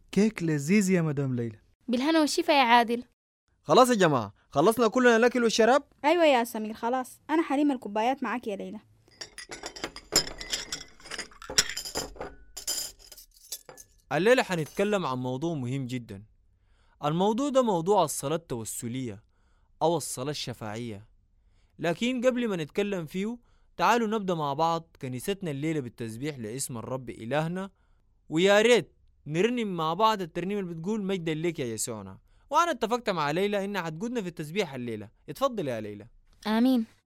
كيك لذيذ يا مدام ليلى بالهنا والشفا يا عادل خلاص يا جماعة خلصنا كلنا الأكل والشراب أيوة يا سمير خلاص أنا حليم الكوبايات معاك يا ليلى الليلة حنتكلم عن موضوع مهم جدا الموضوع ده موضوع الصلاة التوسلية أو الصلاة الشفاعية لكن قبل ما نتكلم فيه تعالوا نبدأ مع بعض كنيستنا الليلة بالتسبيح لاسم الرب إلهنا ويا ريت نرنم مع بعض الترنيمة اللي بتقول مجدا لك يا يسوعنا وأنا اتفقت مع ليلى إنها حتقودنا في التسبيح الليلة اتفضل يا ليلى آمين